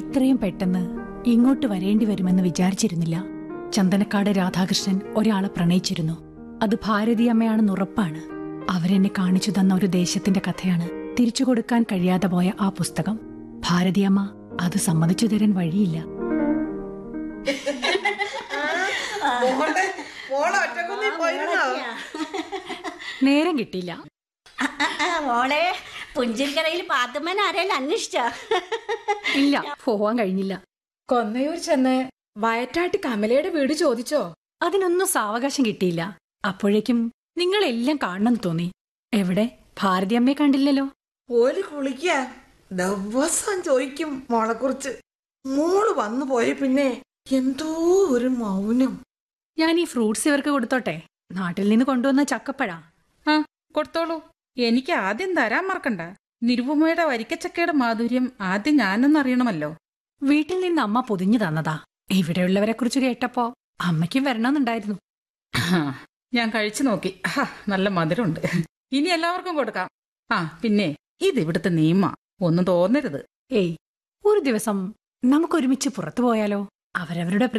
ഇത്രയും പെട്ടെന്ന് ഇങ്ങോട്ട് വരേണ്ടി വരുമെന്ന് വിചാരിച്ചിരുന്നില്ല ചന്ദനക്കാട് രാധാകൃഷ്ണൻ ഒരാളെ പ്രണയിച്ചിരുന്നു അത് ഭാരതീയമ്മയാണെന്ന് ഉറപ്പാണ് അവരെന്നെ കാണിച്ചു തന്ന ഒരു ദേശത്തിന്റെ കഥയാണ് തിരിച്ചു കൊടുക്കാൻ കഴിയാതെ പോയ ആ പുസ്തകം ഭാരതീയമ്മ അത് സമ്മതിച്ചു തരാൻ വഴിയില്ല മോളെ മോളെ ഒറ്റക്കൊന്നി പോയിരുന്നോ നേരം കിട്ടിയില്ല ആ, ആ, ആ, മോളെ പുഞ്ചിരിക്കരയിൽ പാത്തുമ്മൻ ആരെയും അന്വേഷിച്ചോ ഇല്ല പോവാൻ കഴിഞ്ഞില്ല കൊന്നയൂർ ചെന്ന് വയറ്റാട്ട് കമലയുടെ വീട് ചോദിച്ചോ അതിനൊന്നും സാവകാശം കിട്ടിയില്ല അപ്പോഴേക്കും നിങ്ങളെല്ലാം കാണണമെന്ന് തോന്നി എവിടെ ഭാരതിയമ്മയെ കണ്ടില്ലല്ലോ ഒരു കുളിക്കാൻ ദിവസം ചോദിക്കും മോളെ കുറിച്ച് മോള് വന്നു പോയ പിന്നെ എന്തോ ഒരു മൗനം ഞാൻ ഈ ഫ്രൂട്ട്സ് ഇവർക്ക് കൊടുത്തോട്ടെ നാട്ടിൽ നിന്ന് കൊണ്ടുവന്ന ചക്കപ്പഴ ആ കൊടുത്തോളൂ എനിക്ക് ആദ്യം തരാൻ മറക്കണ്ട നിരുപമയുടെ വരിക്കച്ചക്കയുടെ മാധുര്യം ആദ്യം ഞാനൊന്ന് അറിയണമല്ലോ വീട്ടിൽ നിന്ന് അമ്മ പൊതിഞ്ഞു തന്നതാ ഇവിടെയുള്ളവരെ കുറിച്ച് കേട്ടപ്പോ അമ്മയ്ക്കും വരണമെന്നുണ്ടായിരുന്നു ഞാൻ കഴിച്ചു നോക്കി ഹാ, നല്ല മധുരമുണ്ട് ഇനി എല്ലാവർക്കും കൊടുക്കാം ആ പിന്നെ ഇത് ഇവിടുത്തെ നിയമ ഒന്നും തോന്നരുത് ഏയ് ഒരു ദിവസം നമുക്കൊരുമിച്ച് പുറത്തു പോയാലോ അവരവരുടെ